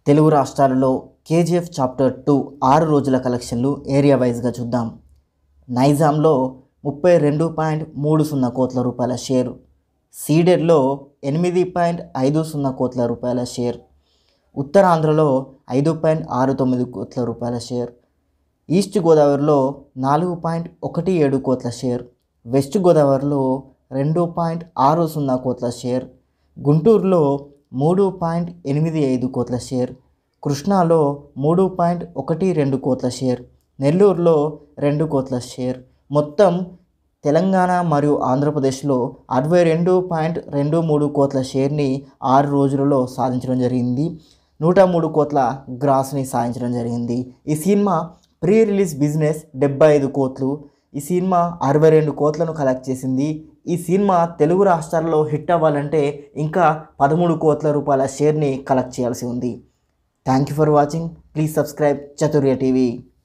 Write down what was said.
తెలుగు రాష్ట్రాలలో KGF chapter two ఆరు రోజుల కలెక్షన్లు ఏరియా వైజ్గా చూద్దాం నైజాంలో ముప్పై రెండు పాయింట్ మూడు సున్నా కోట్ల రూపాయల షేర్ సీడెడ్లో ఎనిమిది పాయింట్ ఐదు సున్నా కోట్ల రూపాయల షేర్ ఉత్తరాంధ్రలో ఐదు పాయింట్ ఆరు తొమ్మిది కోట్ల రూపాయల షేర్ ఈస్ట్ గోదావరిలో నాలుగు పాయింట్ ఒకటి ఏడు కోట్ల షేర్ వెస్ట్ గోదావరిలో రెండు పాయింట్ ఆరు సున్నా కోట్ల షేర్ గుంటూరులో మూడు పాయింట్ ఎనిమిది ఐదు కోట్ల షేర్ కృష్ణాలో మూడు పాయింట్ ఒకటి రెండు కోట్ల షేర్ నెల్లూరులో రెండు కోట్ల షేర్ మొత్తం తెలంగాణ మరియు ఆంధ్రప్రదేశ్లో అరవై రెండు పాయింట్ రెండు మూడు కోట్ల షేర్ని ఆరు రోజులలో సాధించడం జరిగింది నూట మూడు కోట్ల గ్రాస్ని సాధించడం జరిగింది ఈ సినిమా ప్రీ రిలీజ్ బిజినెస్ డెబ్బై ఐదు కోట్లు ఈ సినిమా అరవై రెండు కోట్లను కలెక్ట్ చేసింది ఈ సినిమా తెలుగు రాష్ట్రాల్లో హిట్ అవ్వాలంటే ఇంకా పదమూడు కోట్ల రూపాయల షేర్ని కలెక్ట్ చేయాల్సి ఉంది thank you for watching please subscribe Chaturya TV